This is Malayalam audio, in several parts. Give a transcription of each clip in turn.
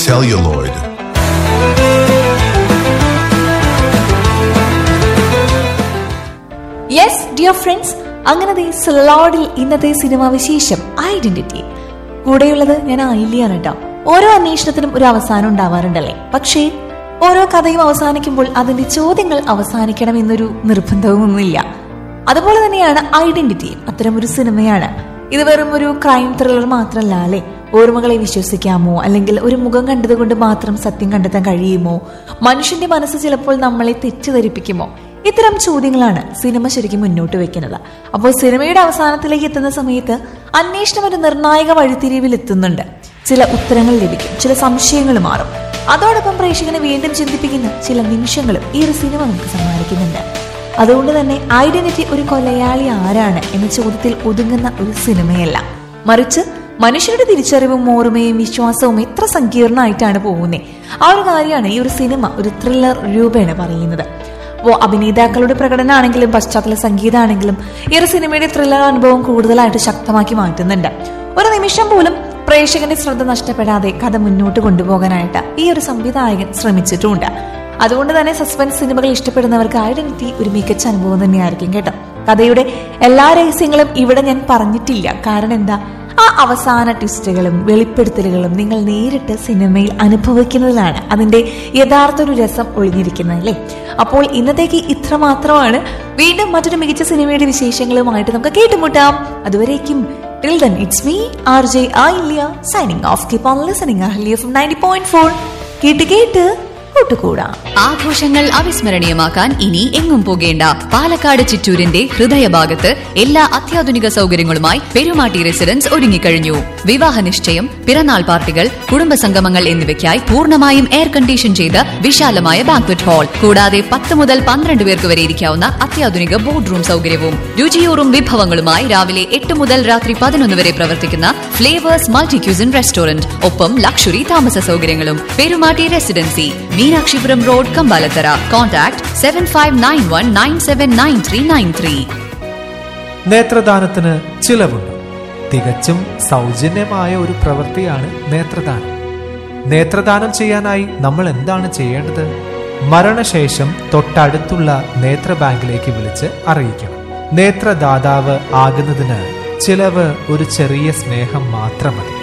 celluloid. യെസ് ഡിയർ ഫ്രണ്ട്സ് അങ്ങനെ സ്ലോഡിൽ ഇന്നത്തെ സിനിമാ വിശേഷം ഐഡന്റിറ്റി കൂടെയുള്ളത് ഞാൻ ആയില്യാണ് കേട്ടോ ഓരോ അന്വേഷണത്തിനും ഒരു അവസാനം ഉണ്ടാവാറുണ്ടല്ലേ പക്ഷേ ഓരോ കഥയും അവസാനിക്കുമ്പോൾ അതിന്റെ ചോദ്യങ്ങൾ അവസാനിക്കണം എന്നൊരു നിർബന്ധവുമൊന്നുമില്ല അതുപോലെ തന്നെയാണ് ഐഡന്റിറ്റി അത്തരമൊരു സിനിമയാണ് ഇത് വെറും ഒരു ക്രൈം ത്രില്ലർ മാത്രമല്ല അല്ലെ ഓർമ്മകളെ വിശ്വസിക്കാമോ അല്ലെങ്കിൽ ഒരു മുഖം കണ്ടതുകൊണ്ട് മാത്രം സത്യം കണ്ടെത്താൻ കഴിയുമോ മനുഷ്യന്റെ മനസ്സ് ചിലപ്പോൾ നമ്മളെ തെറ്റിദ്ധരിപ്പിക്കുമോ ഇത്തരം ചോദ്യങ്ങളാണ് സിനിമ ശരിക്കും മുന്നോട്ട് വെക്കുന്നത് അപ്പോൾ സിനിമയുടെ അവസാനത്തിലേക്ക് എത്തുന്ന സമയത്ത് അന്വേഷണം ഒരു നിർണായക വഴിത്തിരിവിൽ എത്തുന്നുണ്ട് ചില ഉത്തരങ്ങൾ ലഭിക്കും ചില സംശയങ്ങൾ മാറും അതോടൊപ്പം പ്രേക്ഷകനെ വീണ്ടും ചിന്തിപ്പിക്കുന്ന ചില നിമിഷങ്ങളും ഈ ഒരു സിനിമ നമുക്ക് സമ്മാനിക്കുന്നുണ്ട് അതുകൊണ്ട് തന്നെ ഐഡന്റിറ്റി ഒരു കൊലയാളി ആരാണ് എന്ന ചോദ്യത്തിൽ ഒതുങ്ങുന്ന ഒരു സിനിമയല്ല മറിച്ച് മനുഷ്യരുടെ തിരിച്ചറിവും ഓർമ്മയും വിശ്വാസവും എത്ര സങ്കീർണമായിട്ടാണ് പോകുന്നത് ആ ഒരു കാര്യമാണ് ഈ ഒരു സിനിമ ഒരു ത്രില്ലർ രൂപേണ പറയുന്നത് അപ്പോൾ അഭിനേതാക്കളുടെ പ്രകടനമാണെങ്കിലും പശ്ചാത്തല സംഗീതമാണെങ്കിലും ഈ ഒരു സിനിമയുടെ ത്രില്ലർ അനുഭവം കൂടുതലായിട്ട് ശക്തമാക്കി മാറ്റുന്നുണ്ട് ഒരു നിമിഷം പോലും പ്രേക്ഷകന്റെ ശ്രദ്ധ നഷ്ടപ്പെടാതെ കഥ മുന്നോട്ട് കൊണ്ടുപോകാനായിട്ട് ഈ ഒരു സംവിധായകൻ ശ്രമിച്ചിട്ടുമുണ്ട് അതുകൊണ്ട് തന്നെ സസ്പെൻസ് സിനിമകൾ ഇഷ്ടപ്പെടുന്നവർക്ക് ഐഡന്റിറ്റി ഒരു മികച്ച അനുഭവം തന്നെയായിരിക്കും കേട്ടോ കഥയുടെ എല്ലാ രഹസ്യങ്ങളും ഇവിടെ ഞാൻ പറഞ്ഞിട്ടില്ല കാരണം എന്താ ആ അവസാന ട്വിസ്റ്റുകളും വെളിപ്പെടുത്തലുകളും നിങ്ങൾ നേരിട്ട് സിനിമയിൽ അനുഭവിക്കുന്നതിലാണ് അതിന്റെ യഥാർത്ഥ ഒരു രസം ഒളിഞ്ഞിരിക്കുന്നത് അല്ലേ അപ്പോൾ ഇന്നത്തേക്ക് ഇത്ര മാത്രമാണ് വീണ്ടും മറ്റൊരു മികച്ച സിനിമയുടെ വിശേഷങ്ങളുമായിട്ട് നമുക്ക് കേട്ടുമുട്ടാം അതുവരേക്കും till then it's me R J Ayilya signing off keep on listening Ahalya from ninety point four കേട്ട് കേട്ട് കൂട്ടുകൂടാം ആഘോഷങ്ങൾ അവിസ്മരണീയമാക്കാൻ ഇനി എങ്ങും പോകേണ്ട പാലക്കാട് ചിറ്റൂരിന്റെ ഹൃദയഭാഗത്ത് എല്ലാ അത്യാധുനിക സൗകര്യങ്ങളുമായി പെരുമാട്ടി റെസിഡൻസ് ഒരുങ്ങിക്കഴിഞ്ഞു വിവാഹ നിശ്ചയം പിറന്നാൾ പാർട്ടികൾ കുടുംബസംഗമങ്ങൾ എന്നിവയ്ക്കായി പൂർണ്ണമായും എയർ കണ്ടീഷൻ ചെയ്ത വിശാലമായ ബാങ്ക്വറ്റ് ഹാൾ കൂടാതെ പത്ത് മുതൽ പന്ത്രണ്ട് പേർക്ക് വരെ ഇരിക്കാവുന്ന അത്യാധുനിക ബോർഡ് റൂം സൗകര്യവും രുചിയൂറും വിഭവങ്ങളുമായി രാവിലെ എട്ട് മുതൽ രാത്രി പതിനൊന്ന് വരെ പ്രവർത്തിക്കുന്ന ഫ്ലേവേഴ്സ് മൾട്ടി ക്യൂസിൻ റെസ്റ്റോറന്റ് ഒപ്പം ലക്ഷറി താമസ സൗകര്യങ്ങളും Perumatty residency Meenakshipuram road Kambalathara contact seven five nine one nine seven nine three nine three നേത്രദാനത്തിന് ചിലവുണ്ട് തികച്ചും സൗജന്യമായ ഒരു പ്രവൃത്തിയാണ് നേത്രദാനം നേത്രദാനം ചെയ്യാനായി നമ്മൾ എന്താണ് ചെയ്യേണ്ടത് മരണശേഷം തൊട്ടടുത്തുള്ള നേത്ര ബാങ്കിലേക്ക് വിളിച്ച് അറിയിക്കണം നേത്രദാതാവ് ആകുന്നതിന് ചിലവ് ഒരു ചെറിയ സ്നേഹം മാത്രം മതി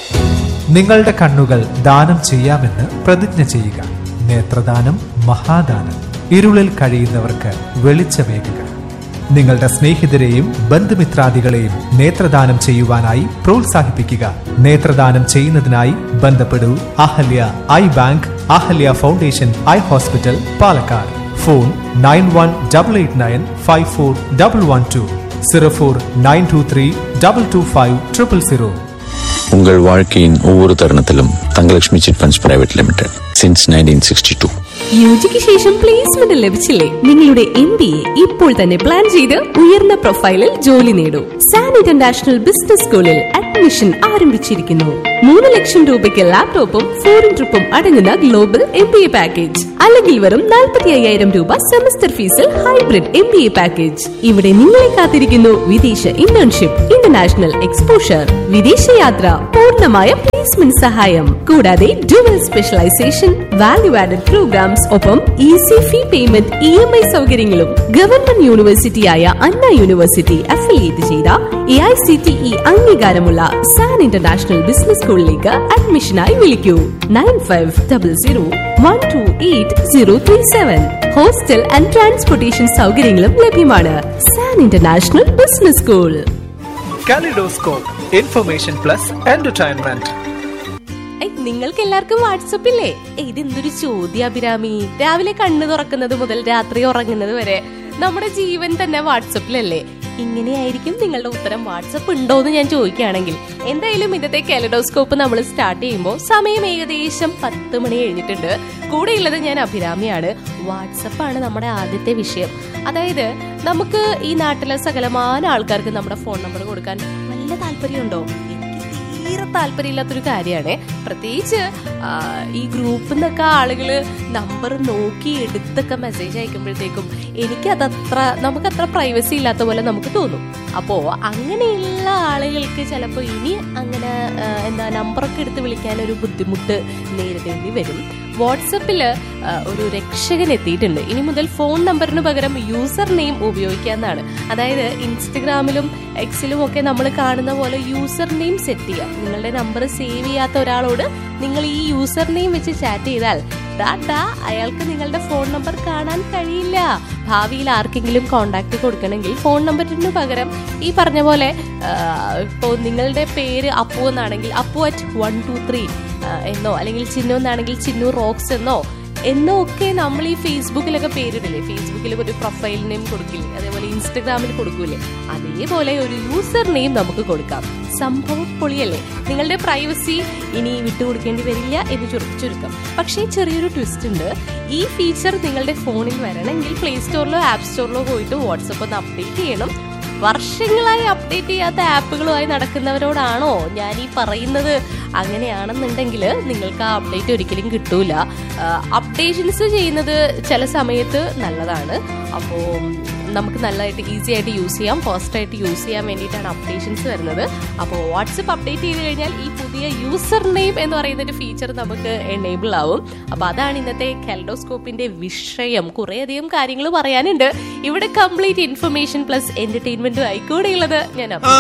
നിങ്ങളുടെ കണ്ണുകൾ ദാനം ചെയ്യാമെന്ന് പ്രതിജ്ഞ ചെയ്യുക നേത്രദാനം മഹാദാനം ഇരുളിൽ കഴിയുന്നവർക്ക് വെളിച്ചമേകുക നിങ്ങളുടെ സ്നേഹിതരെയും ബന്ധുമിത്രാദികളെയും നേത്രദാനം ചെയ്യുവാനായി പ്രോത്സാഹിപ്പിക്കുക നേത്രദാനം ചെയ്യുന്നതിനായി ബന്ധപ്പെടൂ Ahalya eye bank Ahalya foundation eye hospital Palakkad phone nine one double eight nine five four double one two zero four nine two three double two five triple zero உங்கள் வாழ்க்கையின் ஒவ்வொரு தருணத்திலும் Thangalakshmi chit funds private limited since nineteen sixty two യുജിക്ക് ശേഷം പ്ലേസ്മെന്റ് ലഭിച്ചില്ലേ നിങ്ങളുടെ എം ബി എ ഇപ്പോൾ തന്നെ പ്ലാൻ ചെയ്ത് ഉയർന്ന പ്രൊഫൈലിൽ ജോലി നേടൂ സാൻ ഇന്റർനാഷണൽ ബിസിനസ് സ്കൂളിൽ അഡ്മിഷൻ ആരംഭിച്ചിരിക്കുന്നു മൂന്ന് ലക്ഷം രൂപയ്ക്ക് ലാപ്ടോപ്പും ഫോറിൻ ട്രിപ്പും അടങ്ങുന്ന global M B A package അല്ലെങ്കിൽ വെറും നാൽപ്പത്തി അയ്യായിരം രൂപ സെമസ്റ്റർ ഫീസിൽ hybrid M B A package ഇവിടെ നിങ്ങളെ കാത്തിരിക്കുന്നു വിദേശ ഇന്റേൺഷിപ്പ് ഇന്റർനാഷണൽ എക്സ്പോഷർ വിദേശയാത്ര പൂർണ്ണമായ പ്ലേസ്മെന്റ് സഹായം കൂടാതെ dual specialisation value added programs ഒപ്പം easy fee payment E M I സൗകര്യങ്ങളും ഗവൺമെന്റ് യൂണിവേഴ്സിറ്റിയായ അണ്ണ യൂണിവേഴ്സിറ്റി അഫിലിയേറ്റ് ചെയ്ത A I C T E അംഗീകാരമുള്ള സാൻ ഇന്റർനാഷണൽ ബിസിനസ് സ്കൂളിലേക്ക് അഡ്മിഷനായി വിളിക്കൂ nine five double zero one two eight zero three seven hostel and transportation സൗകര്യങ്ങളും ലഭ്യമാണ് San international business school kaleidoscope information plus entertainment നിങ്ങൾക്ക് എല്ലാവർക്കും വാട്സപ്പ് ഇല്ലേ ഇത് എന്തൊരു ചോദ്യ അഭിരാമി രാവിലെ കണ്ണു തുറക്കുന്നത് മുതൽ രാത്രി ഉറങ്ങുന്നത് വരെ നമ്മുടെ ജീവൻ തന്നെ വാട്സപ്പിലല്ലേ ഇങ്ങനെയായിരിക്കും നിങ്ങളുടെ ഉത്തരം വാട്സപ്പ് ഉണ്ടോ എന്ന് ഞാൻ ചോദിക്കുകയാണെങ്കിൽ എന്തായാലും ഇന്നത്തെ കാലഡോസ്കോപ്പ് നമ്മൾ സ്റ്റാർട്ട് ചെയ്യുമ്പോൾ സമയം ഏകദേശം പത്ത് മണി കഴിഞ്ഞിട്ടുണ്ട് കൂടെയുള്ളത് ഞാൻ അഭിരാമിയാണ് വാട്സപ്പാണ് നമ്മുടെ ആദ്യത്തെ വിഷയം അതായത് നമുക്ക് ഈ നാട്ടിലെ സകലമാന ആൾക്കാർക്ക് നമ്മുടെ ഫോൺ നമ്പർ കൊടുക്കാൻ വല്ല താല്പര്യമുണ്ടോ എനിക്ക് തീരെ താല്പര്യമില്ലാത്തൊരു കാര്യമാണ് പ്രത്യേകിച്ച് ആ, ഈ ഗ്രൂപ്പിൽ നിന്നൊക്കെ ആളുകൾ നമ്പർ നോക്കി എടുത്തൊക്കെ മെസ്സേജ് അയക്കുമ്പോഴത്തേക്കും എനിക്കതത്ര നമുക്കത്ര പ്രൈവസി ഇല്ലാത്ത പോലെ നമുക്ക് തോന്നും അപ്പോ അങ്ങനെയുള്ള ആളുകൾക്ക് ചിലപ്പോൾ ഇനി അങ്ങനെ ആ, എന്താ നമ്പറൊക്കെ എടുത്ത് വിളിക്കാൻ ഒരു ബുദ്ധിമുട്ട് നേരിടേണ്ടി വരും വാട്സപ്പിൽ ഒരു രക്ഷകൻ എത്തിയിട്ടുണ്ട് ഇനി മുതൽ ഫോൺ നമ്പറിന് പകരം യൂസർ നെയിം ഉപയോഗിക്കാന്നാണ് അതായത് ഇൻസ്റ്റഗ്രാമിലും എക്സിലും ഒക്കെ നമ്മൾ കാണുന്ന പോലെ യൂസർ നെയിം സെറ്റ് ചെയ്യാം നിങ്ങളുടെ നമ്പർ സേവ് ചെയ്യാത്ത ഒരാളോട് നിങ്ങൾ ഈ യൂസർ നെയിം വെച്ച് ചാറ്റ് ചെയ്താൽ ഡാ ഡാ അയാൾക്ക് നിങ്ങളുടെ ഫോൺ നമ്പർ കാണാൻ കഴിയില്ല ഭാവിയിൽ ആർക്കെങ്കിലും കോണ്ടാക്ട് കൊടുക്കണമെങ്കിൽ ഫോൺ നമ്പറിന് പകരം ഈ പറഞ്ഞ പോലെ ഇപ്പോൾ നിങ്ങളുടെ പേര് അപ്പു എന്നാണെങ്കിൽ Appu at one two three എന്നോ അല്ലെങ്കിൽ ചിന്നു എന്നാണെങ്കിൽ ചിന്നു റോക്സ് എന്നോ എന്നോ ഒക്കെ നമ്മൾ ഈ ഫേസ്ബുക്കിലൊക്കെ പേരിടില്ലേ ഫേസ്ബുക്കിൽ ഒരു പ്രൊഫൈൽ നെയിം കൊടുക്കില്ലേ അതേപോലെ ഇൻസ്റ്റഗ്രാമിൽ കൊടുക്കൂലേ അതേപോലെ ഒരു യൂസർ നെയിം നമുക്ക് കൊടുക്കാം സംഭവം പൊളിയല്ലേ നിങ്ങളുടെ പ്രൈവസി ഇനി വിട്ടുകൊടുക്കേണ്ടി വരില്ല എന്ന് ചുരു- ചുരുക്കം പക്ഷേ ചെറിയൊരു ട്വിസ്റ്റ് ഉണ്ട് ഈ ഫീച്ചർ നിങ്ങളുടെ ഫോണിൽ വരണമെങ്കിൽ പ്ലേ സ്റ്റോറിലോ ആപ്പ് സ്റ്റോറിലോ പോയിട്ട് വാട്സപ്പ് ഒന്ന് അപ്ഡേറ്റ് ചെയ്യണം വർഷങ്ങളായി അപ്ഡേറ്റ് ചെയ്യാത്ത ആപ്പുകളുമായി നടക്കുന്നവരോടാണോ ഞാൻ ഈ പറയുന്നത് അങ്ങനെയാണെന്നുണ്ടെങ്കിൽ നിങ്ങൾക്ക് ആ അപ്ഡേറ്റ് ഒരിക്കലും കിട്ടൂല അപ്ഡേഷൻസ് ചെയ്യുന്നത് ചില സമയത്ത് നല്ലതാണ് അപ്പോൾ നമുക്ക് നല്ലതായിട്ട് ഈസി ആയിട്ട് യൂസ് ചെയ്യാം ഫാസ്റ്റ് ആയിട്ട് യൂസ് ചെയ്യാൻ വേണ്ടിയിട്ടാണ് അപ്ഡേഷൻസ് വരുന്നത് അപ്പോൾ വാട്സപ്പ് അപ്ഡേറ്റ് ചെയ്ത് കഴിഞ്ഞാൽ ഈ പുതിയ യൂസർ നെയിം എന്ന് പറയുന്ന ഒരു ഫീച്ചർ നമുക്ക് എനേബിൾ ആവും അപ്പോൾ അതാണ് ഇന്നത്തെ കെൽഡോസ്കോപ്പിന്റെ വിഷയം കുറേയധികം കാര്യങ്ങൾ പറയാനുണ്ട് ഇവിടെ കംപ്ലീറ്റ് ഇൻഫർമേഷൻ പ്ലസ് എന്റർടൈൻമെന്റും ആയിക്കൂടെയുള്ളത് ഞാൻ അഭിപ്രായം